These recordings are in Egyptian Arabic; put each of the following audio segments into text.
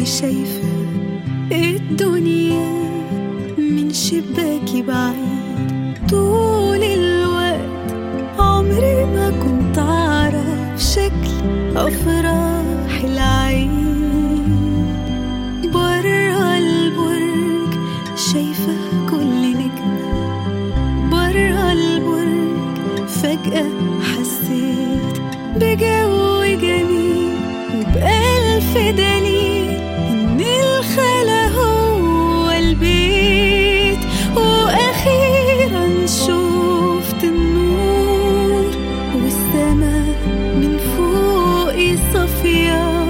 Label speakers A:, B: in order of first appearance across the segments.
A: إني شايفة الدنيا من شباكي بعيد طول الوقت عمري ما كنت أعرف شكل أفراح العيد برا البرج شايفة كل نجمة برا البرج فجأة حسيت بجو جميل وبألف دليل إن الخلا هو البيت وأخيرا شفت النور والسماء من فوقي صافية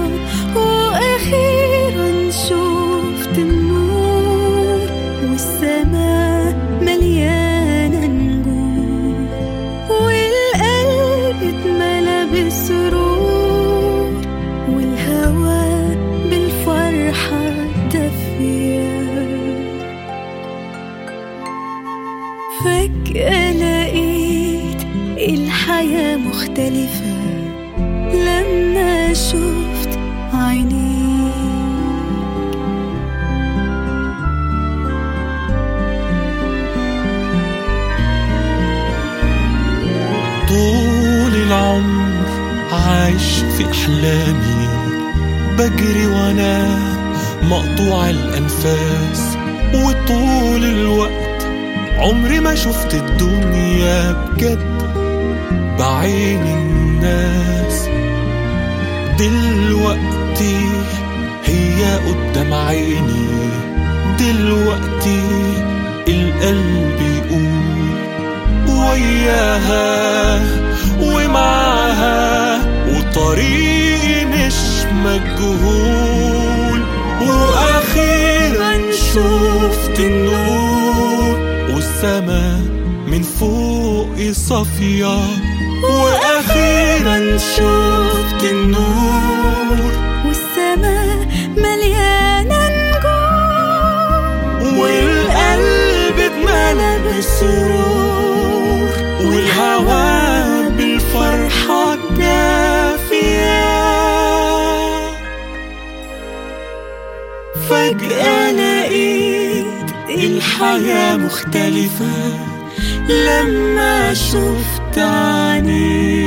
A: وأخيرا شفت النور والسماء مليانة نجوم والقلب اتملى بالسرور والهوى بالفرحة دفية فجأة لقيت الحياة مختلفة لما شفت عينيك
B: طول العمر عايش في أحلامي بجري وأنا مقطوع الأنفاس وطول الوقت عمري ما شفت الدنيا بجد بعين الناس دلوقتي هي قدام عيني دلوقتي القلب يقول وياها ومعاها وطريقي مش مجهول واخيرا شفت النور والسما من فوقي صافية واخيرا شفت النور
A: والسماء مليانة نجوم
B: والقلب اتملى بالسرور والهوى بالفرحة الدافية فجأة لقيت الحياة مختلفة لما شفت عينيك